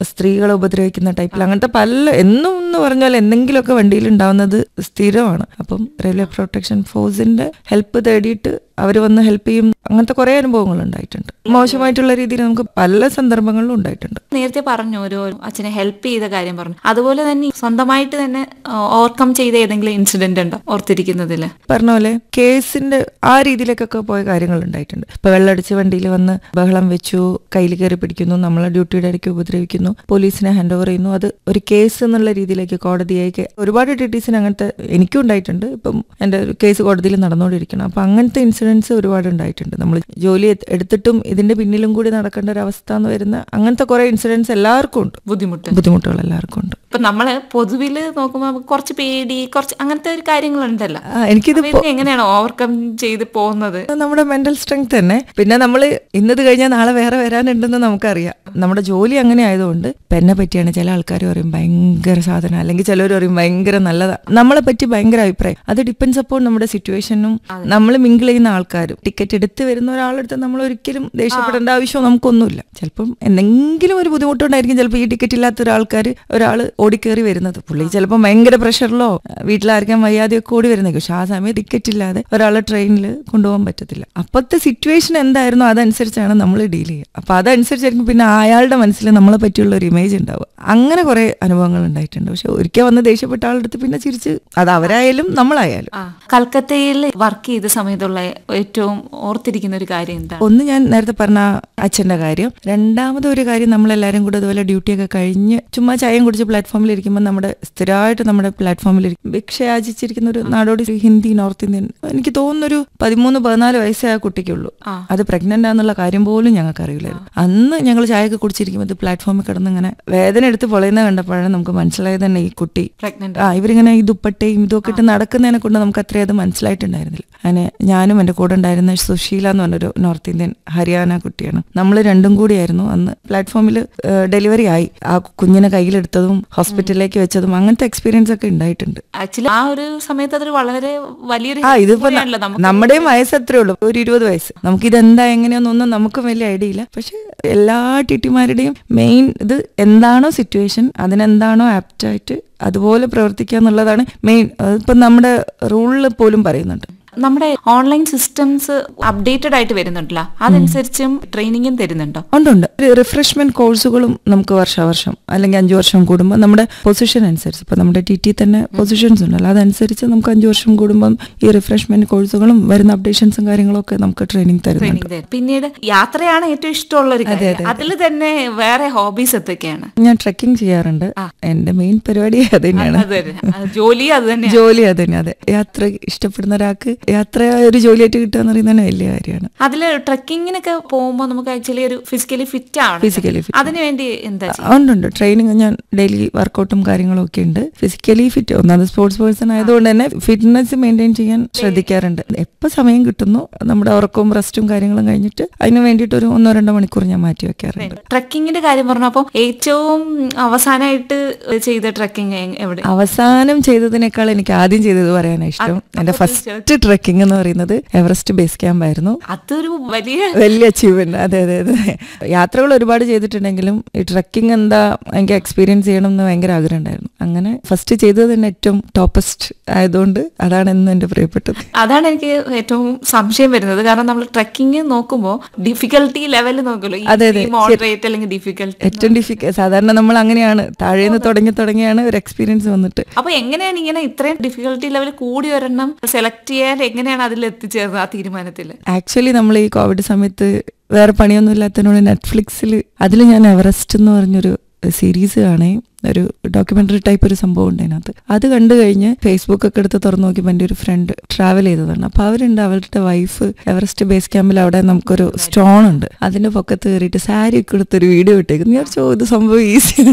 സ്ത്രീകളെ ഉപദ്രവിക്കുന്ന ടൈപ്പിൽ അങ്ങനത്തെ പല എന്നും എന്ന് പറഞ്ഞാൽ എന്തെങ്കിലുമൊക്കെ വണ്ടിയിൽ ഉണ്ടാവുന്നത് സ്ഥിരമാണ് അപ്പം റെയിൽവേ പ്രൊട്ടക്ഷൻ ഫോഴ്സിന്റെ ഹെൽപ്പ് തേടിയിട്ട് അവർ വന്ന് ഹെൽപ്പ് ചെയ്യും അങ്ങനത്തെ കുറെ അനുഭവങ്ങൾ ഉണ്ടായിട്ടുണ്ട് മോശമായിട്ടുള്ള രീതിയിൽ നമുക്ക് പല സന്ദർഭങ്ങളിലും ഉണ്ടായിട്ടുണ്ട് നേരത്തെ പറഞ്ഞു ഒരു അച്ഛനെ ഹെൽപ്പ് ചെയ്ത കാര്യം പറഞ്ഞു അതുപോലെ തന്നെ സ്വന്തമായിട്ട് തന്നെ ഓവർകം ചെയ്ത ഏതെങ്കിലും ഇൻസിഡന്റ് ഉണ്ടോ ഓർത്തിരിക്കുന്നതിൽ പറഞ്ഞ പോലെ കേസിന്റെ ആ രീതിയിലേക്കൊക്കെ പോയ കാര്യങ്ങൾ ഉണ്ടായിട്ടുണ്ട് ഇപ്പൊ വെള്ളടിച്ച് വണ്ടിയിൽ വന്ന് ബഹളം വെച്ചു കയ്യിൽ കയറി പിടിക്കുന്നു നമ്മളെ ഡ്യൂട്ടിയുടെ ഇടയ്ക്ക് ഉപദ്രവിക്കുന്നു പോലീസിനെ ഹാൻഡ് ഓവർ ചെയ്യുന്നു അത് ഒരു കേസ് എന്നുള്ള രീതിയിലേക്ക് കോടതിയേക്ക് ഒരുപാട് ടിറ്റീസിന് അങ്ങനത്തെ എനിക്കും ഉണ്ടായിട്ടുണ്ട് ഇപ്പം എന്റെ ഒരു കേസ് കോടതിയിൽ നടന്നുകൊണ്ടിരിക്കണം അപ്പൊ അങ്ങനത്തെ ഇൻസിഡൻസ് ഒരുപാട് ഉണ്ടായിട്ടുണ്ട് നമ്മൾ ജോലി എ- എടുത്തിട്ടും ഇതിന്റെ പിന്നിലും കൂടി നടക്കേണ്ട ഒരു അവസ്ഥ എന്ന് വരുന്ന അങ്ങനത്തെ കുറെ ഇൻസിഡൻസ് എല്ലാവർക്കും ഉണ്ട് ബുദ്ധിമുട്ട് ബുദ്ധിമുട്ടുകൾ എല്ലാവർക്കും ഉണ്ട് ഇപ്പൊ നമ്മള് പൊതുവില് നോക്കുമ്പോ നമുക്ക് കുറച്ച് പേടി കുറച്ച് അങ്ങനത്തെ ഒരു കാര്യങ്ങളുണ്ടല്ലോ ആ, എനിക്കിത് അപ്പൊ ഇതിനെ എങ്ങനെയാണ് ഓവർകം ചെയ്ത് പോകുന്നത് നമ്മുടെ മെന്റൽ സ്ട്രെങ്ത് തന്നെ പിന്നെ നമ്മൾ ഇന്നത് കഴിഞ്ഞാൽ നാളെ വേറെ വരാനുണ്ടെന്ന് നമുക്കറിയാം നമ്മുടെ ജോലി അങ്ങനെ ആയതുകൊണ്ട് ഇപ്പൊ എന്നെ പറ്റിയാണ് ചില ആൾക്കാർ പറയും ഭയങ്കര സാധനം അല്ലെങ്കിൽ ചിലർ പറയും ഭയങ്കര നല്ലതാ നമ്മളെ പറ്റി ഭയങ്കര അഭിപ്രായം അത് ഡിപ്പെൻസ് അപ്പോൾ നമ്മുടെ സിറ്റുവേഷനും നമ്മൾ മിങ്കിൾ ചെയ്യുന്ന ആൾക്കാരും ടിക്കറ്റ് എടുത്ത് വരുന്ന ഒരാളെടുത്ത് നമ്മൾ ഒരിക്കലും ദേഷ്യപ്പെടേണ്ട ആവശ്യം നമുക്കൊന്നുമില്ല ചിലപ്പം എന്തെങ്കിലും ഒരു ബുദ്ധിമുട്ടുണ്ടായിരിക്കും ചിലപ്പോൾ ഈ ടിക്കറ്റ് ഇല്ലാത്ത ഒരാൾക്കാർ ഒരാൾ ഓടിക്കേറി വരുന്നത് പുള്ളി ചിലപ്പോൾ ഭയങ്കര പ്രഷറിലോ വീട്ടിലാർക്കാൻ വയ്യാതെയൊക്കെ ഓടി വരുന്നേക്കും പക്ഷെ ആ സമയത്ത് ടിക്കറ്റ് ഇല്ലാതെ ഒരാളെ ട്രെയിനിൽ കൊണ്ടുപോകാൻ പറ്റത്തില്ല അപ്പോഴത്തെ സിറ്റുവേഷൻ എന്തായിരുന്നോ അതനുസരിച്ചാണ് നമ്മൾ ഡീൽ ചെയ്യുക അപ്പൊ അതനുസരിച്ചായിരിക്കും പിന്നെ അയാളുടെ മനസ്സിൽ നമ്മളെ പറ്റിയുള്ള ഒരു ഇമേജ് ഉണ്ടാവുക അങ്ങനെ കുറെ അനുഭവങ്ങൾ ഉണ്ടായിട്ടുണ്ട് പക്ഷെ ഒരിക്കൽ വന്ന് ദേഷ്യപ്പെട്ട ആളെടുത്ത് പിന്നെ ചിരിച്ച് അത് അവരായാലും നമ്മളായാലും ആ കൽക്കത്തയിൽ വർക്ക് ചെയ്ത സമയത്തുള്ള ഏറ്റവും ഓർത്തിരിക്കുന്ന ഒരു കാര്യം എന്താണ് ഒന്ന് ഞാൻ നേരത്തെ പറഞ്ഞ ആ അച്ഛന്റെ കാര്യം രണ്ടാമത് ഒരു കാര്യം നമ്മളെല്ലാരും കൂടെ അതുപോലെ ഡ്യൂട്ടിയൊക്കെ കഴിഞ്ഞ് ചുമ്മാ ചായയും കുടിച്ച് പ്ലാറ്റ്ഫോമിൽ ഇരിക്കുമ്പോൾ നമ്മുടെ സ്ഥിരമായിട്ട് നമ്മുടെ പ്ലാറ്റ്ഫോമിൽ ഭിക്ഷ യാചിച്ചിരിക്കുന്ന ഒരു നാടോടി ഒരു ഹിന്ദി നോർത്ത് ഇന്ത്യൻ എനിക്ക് തോന്നുന്നു ഒരു പതിമൂന്ന് പതിനാല് വയസ്സേ ആ കുട്ടിക്കുള്ളൂ ആ. അത് പ്രഗ്നന്റ് ആണെന്നുള്ള കാര്യം പോലും ഞങ്ങൾക്ക് അറിയില്ലായിരുന്നു അന്ന് ഞങ്ങൾ ചായയൊക്കെ കുടിച്ചിരിക്കുമ്പോൾ ഇത് പ്ലാറ്റ്ഫോമിൽ കിടന്ന് ഇങ്ങനെ വേദന എടുത്ത് പൊളയുന്ന കണ്ടപ്പോഴാണ് നമുക്ക് മനസ്സിലായത് തന്നെ ഈ കുട്ടി പ്രഗ്നന്റ് ആ ഇവരിങ്ങനെ ഈ ദുപ്പട്ടയും ഇതൊക്കെ ഇട്ട് നടക്കുന്നതിനെ കൊണ്ട് നമുക്ക് അത്രയും അത് മനസ്സിലായിട്ടുണ്ടായിരുന്നില്ല അങ്ങനെ ഞാനും എൻ്റെ കൂടെ ഉണ്ടായിരുന്ന സുശീല എന്ന് പറഞ്ഞൊരു നോർത്ത് ഇന്ത്യൻ ഹരിയാന കുട്ടിയാണ് നമ്മൾ രണ്ടും കൂടിയായിരുന്നു അന്ന് പ്ലാറ്റ്ഫോമിൽ ഡെലിവറി ആയി ആ കുഞ്ഞിനെ കയ്യിലെടുത്തതും ഹോസ്പിറ്റലിലേക്ക് വെച്ചതും അങ്ങനത്തെ എക്സ്പീരിയൻസ് ഒക്കെ ഉണ്ടായിട്ടുണ്ട് ആക്ച്വലി ആ ഒരു സമയത്ത് അതൊരു വളരെ വലിയൊരു ആ ഇതിപ്പോ ന- കൂടിയാണല്ലോ നമുക്ക് നമ്മുടെയും വയസ്സ് എത്രയേ ഉള്ളൂ ഒരു ഇരുപത് വയസ്സ് നമുക്ക് ഇതെന്താ എങ്ങനെയാണെന്നൊന്നും നമുക്കും വലിയ ഐഡിയ ഇല്ല പക്ഷെ എല്ലാ ടിറ്റിമാരുടെയും മെയിൻ ഇത് എന്താണോ സിറ്റുവേഷൻ അതിനെന്താണോ ആപ്റ്റായിട്ട് അതുപോലെ പ്രവർത്തിക്കുക എന്നുള്ളതാണ് മെയിൻ ഇപ്പം നമ്മുടെ റൂളിൽ പോലും പറയുന്നുണ്ട് നമ്മുടെ ഓൺലൈൻ സിസ്റ്റംസ് അപ്ഡേറ്റഡ് ആയിട്ട് വരുന്നുണ്ടല്ലോ അതനുസരിച്ചും ട്രെയിനിങ്ങും തരുന്നുണ്ടോ ഉണ്ട് ഉണ്ട് റിഫ്രഷ്മെന്റ് കോഴ്സുകളും നമുക്ക് വർഷാവർഷം അല്ലെങ്കിൽ അഞ്ചു വർഷം കൂടുമ്പോൾ നമ്മുടെ പൊസിഷൻ അനുസരിച്ച് ഇപ്പൊ നമ്മുടെ ടി ടി തന്നെ പൊസിഷൻസ് ഉണ്ടല്ലോ അതനുസരിച്ച് നമുക്ക് അഞ്ചു വർഷം കൂടുമ്പം ഈ റിഫ്രഷ്മെന്റ് കോഴ്സുകളും വരുന്ന അപ്ഡേഷൻസും കാര്യങ്ങളും ഒക്കെ നമുക്ക് ട്രെയിനിങ് തരുന്നുണ്ട് ട്രെയിനിങ് തരും പിന്നീട് യാത്രയാണ് ഏറ്റവും ഇഷ്ടമുള്ള ഒരു കാര്യം അതിൽ തന്നെ വേറെ ഹോബീസ് എന്തൊക്കെയാണ് ഞാൻ ട്രെക്കിംഗ് ചെയ്യാറുണ്ട് എന്റെ മെയിൻ പരിപാടി അത് തന്നെയാണ് അത് തന്നെ. അത് ജോലി അത് തന്നെ ജോലി അത് തന്നെ അതെ യാത്ര ഇഷ്ടപ്പെടുന്ന ഒരാൾക്ക് യാത്ര ഒരു ജോലിയായിട്ട് കിട്ടുക എന്ന് പറയുന്നത് തന്നെ വലിയ കാര്യമാണ് അതില് ട്രക്കിങ്ങിനൊക്കെ പോകുമ്പോൾ നമുക്ക് ആക്ച്വലി ഒരു ഫിസിക്കലി ഫിറ്റ് ആണ് ഫിസിക്കലി ഫിറ്റ് അതിനു വേണ്ടി എന്താ ചെയ്യുക? ഉണ്ട് ഉണ്ട് ട്രെയിനിങ് ഞാൻ ഡെയിലി വർക്കൗട്ടും കാര്യങ്ങളും ഒക്കെ ഉണ്ട് ഫിസിക്കലി ഫിറ്റ് ഒന്നാമത് സ്പോർട്സ് പേഴ്സൺ ആയതുകൊണ്ട് തന്നെ ഫിറ്റ്നസ് മെയിൻറ്റെയിൻ ചെയ്യാൻ ശ്രദ്ധിക്കാറുണ്ട് എപ്പോൾ സമയം കിട്ടുന്നു നമ്മുടെ ഉറക്കവും റെസ്റ്റും കാര്യങ്ങളും കഴിഞ്ഞിട്ട് അതിന് വേണ്ടിയിട്ട് ഒരു ഒന്നോ രണ്ടോ മണിക്കൂർ ഞാൻ മാറ്റി വെക്കാറുണ്ട് ട്രക്കിങ്ങിന്റെ കാര്യം പറഞ്ഞപ്പോ ഏറ്റവും അവസാനമായിട്ട് ചെയ്ത ട്രക്കിങ് എവിടെ അവസാനം ചെയ്തതിനേക്കാൾ എനിക്ക് ആദ്യം ചെയ്തത് പറയാനാണ് ഇഷ്ടം എന്റെ ഫസ്റ്റ് ട്രെക്കിംഗ് എന്ന് പറയുന്നത് എവറസ്റ്റ് ബേസ് ക്യാമ്പ് ആയിരുന്നു അതൊരു വലിയ വലിയ അച്ചീവ്മെന്റ് അതെ അതെ അതെ യാത്രകൾ ഒരുപാട് ചെയ്തിട്ടുണ്ടെങ്കിലും ഈ ട്രക്കിംഗ് എന്താ എനിക്ക് എക്സ്പീരിയൻസ് ചെയ്യണം എന്ന് ഭയങ്കര ആഗ്രഹം ഉണ്ടായിരുന്നു അങ്ങനെ ഫസ്റ്റ് ചെയ്തത് തന്നെ ഏറ്റവും ടോപ്പസ്റ്റ് ആയതുകൊണ്ട് അതാണ് എന്നും എന്റെ പ്രിയപ്പെട്ടത് അതാണ് എനിക്ക് ഏറ്റവും സംശയം വരുന്നത് കാരണം നമ്മൾ ട്രക്കിംഗ് നോക്കുമ്പോൾ ഡിഫിക്കൽട്ടി ലെവൽ നോക്കുമല്ലോ അതെ, അതെ. മോഡറേറ്റ് അല്ലെങ്കിൽ ഡിഫിക്കൽട്ടി ഏറ്റവും ഡിഫിക്ക സാധാരണ നമ്മൾ അങ്ങനെയാണ് താഴേന്ന് തുടങ്ങി തുടങ്ങിയാണ് ഒരു എക്സ്പീരിയൻസ് വന്നിട്ട് അപ്പൊ എങ്ങനെയാണ് ഇങ്ങനെ ഇത്രയും ഡിഫിക്കൽട്ടി ലെവൽ കൂടി ഒരെണ്ണം സെലക്ട് ചെയ്യാൻ എങ്ങനെയാണ് അതിൽ എത്തിച്ചേർന്നത് ആ തീരുമാനത്തിൽ ആക്ച്വലി നമ്മൾ ഈ കോവിഡ് സമയത്ത് വേറെ പണിയൊന്നും ഇല്ലാത്തതിനോട് നെറ്റ്ഫ്ലിക്സിൽ അതിൽ ഞാൻ എവറസ്റ്റ് എന്ന് പറഞ്ഞൊരു സീരീസ് കാണേ ഒരു ഡോക്യുമെന്ററി ടൈപ്പ് ഒരു സംഭവം ഉണ്ട് അതിനകത്ത് അത് കണ്ടു കഴിഞ്ഞ് ഫേസ്ബുക്ക് ഒക്കെ എടുത്ത് തുറന്നു നോക്കിയപ്പോൾ എൻ്റെ ഒരു ഫ്രണ്ട് ട്രാവൽ ചെയ്തതാണ് അപ്പൊ അവരുണ്ട് അവരുടെ വൈഫ് എവറസ്റ്റ് ബേസ് ക്യാമ്പിൽ അവിടെ നമുക്കൊരു സ്റ്റോൺ ഉണ്ട് അതിന്റെ പൊക്കത്ത് കയറിയിട്ട് സാരി ഒക്കെ എടുത്തൊരു വീഡിയോ ഇട്ടേക്കുന്നു ഞാൻ ചോദിച്ചു ഇത് സംഭവം ഈസി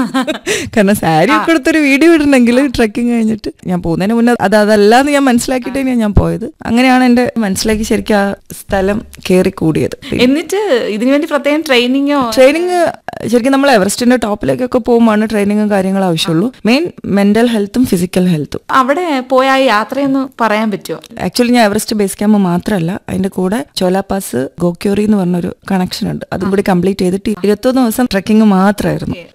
കാരണം സാരി ഒക്കെ എടുത്തൊരു വീഡിയോ ഇടണമെങ്കിൽ ട്രക്കിംഗ് കഴിഞ്ഞിട്ട് ഞാൻ പോകുന്നതിന് മുന്നേ അത് അതല്ലാന്ന് ഞാൻ മനസ്സിലാക്കിയിട്ട് തന്നെയാണ് ഞാൻ പോയത് അങ്ങനെയാണ് എൻ്റെ മനസ്സിലാക്കി ശരിക്കും ആ സ്ഥലം കയറി കൂടിയത് എന്നിട്ട് ഇതിനു വേണ്ടി പ്രത്യേകം ട്രെയിനിങ്ങോ ട്രെയിനിങ് ശരിക്കും നമ്മൾ എവറസ്റ്റിന്റെ ടോപ്പിലേക്കൊക്കെ പോകുമ്പോൾ ട്രെയിനിങ്ങും കാര്യങ്ങളും ആവശ്യമുള്ളൂ മെയിൻ മെന്റൽ ഹെൽത്തും ഫിസിക്കൽ ഹെൽത്തും അവിടെ പോയ ആ യാത്രയൊന്ന് പറയാൻ പറ്റുമോ ആക്ച്വലി ഞാൻ എവറസ്റ്റ് ബേസ് ക്യാമ്പ് മാത്രമല്ല അതിന്റെ കൂടെ ചോലാപാസ് ഗോക്യോറി എന്ന് പറഞ്ഞൊരു കണക്ഷൻ ഉണ്ട് അതും കൂടി കംപ്ലീറ്റ് ചെയ്തിട്ട് ഇരുപത്തൊന്ന് ദിവസം ട്രക്കിംഗ് മാത്രമായിരുന്നു